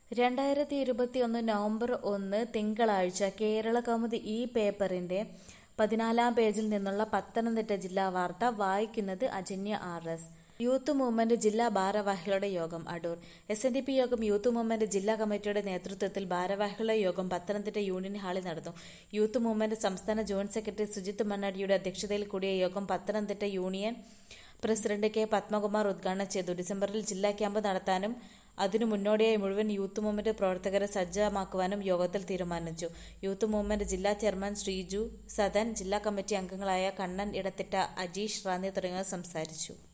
രണ്ടായിരത്തി ഇരുപത്തിയൊന്ന് നവംബർ ഒന്ന് തിങ്കളാഴ്ച കേരളകൗമുദി ഈ പേപ്പറിന്റെ പതിനാലാം പേജിൽ നിന്നുള്ള പത്തനംതിട്ട ജില്ലാ വാർത്ത വായിക്കുന്നത് Ajanya R S youth movement ജില്ലാ ഭാരവാഹികളുടെ യോഗം Adoor S N D P യോഗം യൂത്ത് മൂവ്മെന്റ് ജില്ലാ കമ്മിറ്റിയുടെ നേതൃത്വത്തിൽ ഭാരവാഹികളുടെ യോഗം പത്തനംതിട്ട യൂണിയൻ ഹാളിൽ നടന്നു യൂത്ത് മൂവ്മെന്റ് സംസ്ഥാന ജോയിന്റ് സെക്രട്ടറി സുജിത് മണ്ണാടിയുടെ അധ്യക്ഷതയിൽ കൂടിയ യോഗം Pathanamthitta union president K Padmakumar ഉദ്ഘാടനം ചെയ്തു ഡിസംബറിൽ ജില്ലാ ക്യാമ്പ് നടത്താനും അതിനു മുന്നോടിയായി മുഴുവൻ യൂത്ത് മൂവ്മെന്റ് പ്രവർത്തകരെ സജ്ജമാക്കുവാനും യോഗത്തിൽ തീരുമാനിച്ചു യൂത്ത് മൂവ്മെന്റ് ജില്ലാ ചെയർമാൻ ശ്രീജു സദൻ ജില്ലാ കമ്മിറ്റി അംഗങ്ങളായ കണ്ണൻ ഇടത്തിട്ട അജീഷ് റാന്നി തുടങ്ങിയവർ സംസാരിച്ചു